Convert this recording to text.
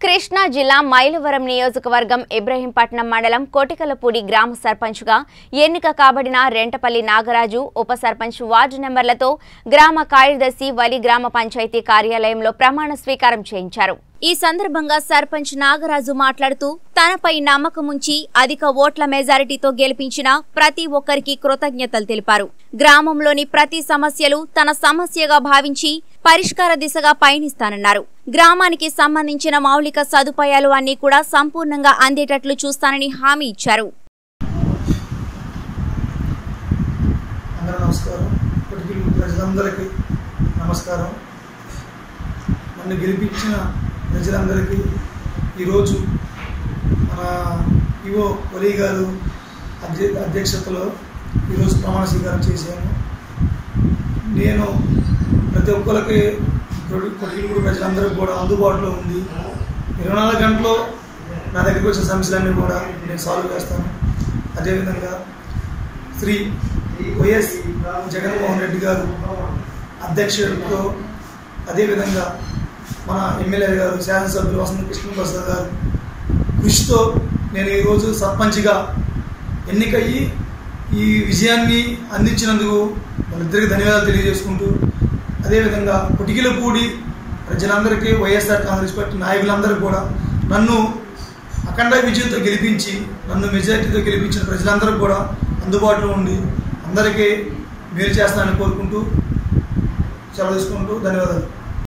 కృష్ణా జిల్లా మైలవరం నియోజకవర్గం ఇబ్రహీంపట్నం మండలం కోటికలపూడి గ్రామ సర్పంచ్గా ఎన్నిక కాబడిన రెంటపల్లి నాగరాజు ఉప సర్పంచ్ వార్డు నెంబర్లతో గ్రామ కార్యదర్శి వలి గ్రామ పంచాయతీ కార్యాలయంలో ప్రమాణ స్వీకారం చేయించారు ఈ సందర్భంగా సర్పంచ్ నాగరాజు మాట్లాడుతూ తనపై నమ్మకముంచి అధిక ఓట్ల మెజారిటీతో గెలిపించిన ప్రతి ఒక్కరికి కృతజ్ఞతలు తెలిపారు గ్రామంలోని ప్రతి సమస్యలు తన సమస్యగా భావించి పరిష్కార దిశగా పయనిస్తానన్నారు గ్రామానికి సంబంధించిన మౌలిక సదుపాయాలు అన్ని కూడా సంపూర్ణంగా అందేటట్లు చూస్తానని హామీ ఇచ్చారు అందరూ నమస్కారం ఇప్పటికీ ప్రజలందరికీ నమస్కారం నన్ను గెలిపించిన ప్రజలందరికీ ఈరోజు మన ఈవో ఒలీ గారు అధ్య అధ్యక్షతలో ఈరోజు ప్రమాణ స్వీకారం చేశాను నేను ప్రతి ఒక్కరికి కొట్టిగూడు ప్రజలందరికీ కూడా అందుబాటులో ఉంది ఇరవై నాలుగు గంటలు నా దగ్గరికి వచ్చిన సమస్యలన్నీ కూడా నేను సాల్వ్ చేస్తాను అదేవిధంగా శ్రీ వైఎస్ జగన్మోహన్ రెడ్డి గారు అధ్యక్షుడితో అదేవిధంగా మన ఎమ్మెల్యే గారు శాసనసభ్యులు వసంత కృష్ణప్రసాద్ గారు కృషితో నేను ఈరోజు సర్పంచ్గా ఎన్నికయ్యి ఈ విజయాన్ని అందించినందుకు వాళ్ళిద్దరికి ధన్యవాదాలు తెలియజేసుకుంటూ అదేవిధంగా పుటికిలపూడి ప్రజలందరికీ వైఎస్ఆర్ కాంగ్రెస్ పార్టీ నాయకులందరూ కూడా నన్ను అఖండ విజయంతో గెలిపించి నన్ను మెజారిటీతో గెలిపించిన ప్రజలందరూ కూడా అందుబాటులో ఉండి అందరికీ మేలు చేస్తానని కోరుకుంటూ సెలవు తీసుకుంటూ ధన్యవాదాలు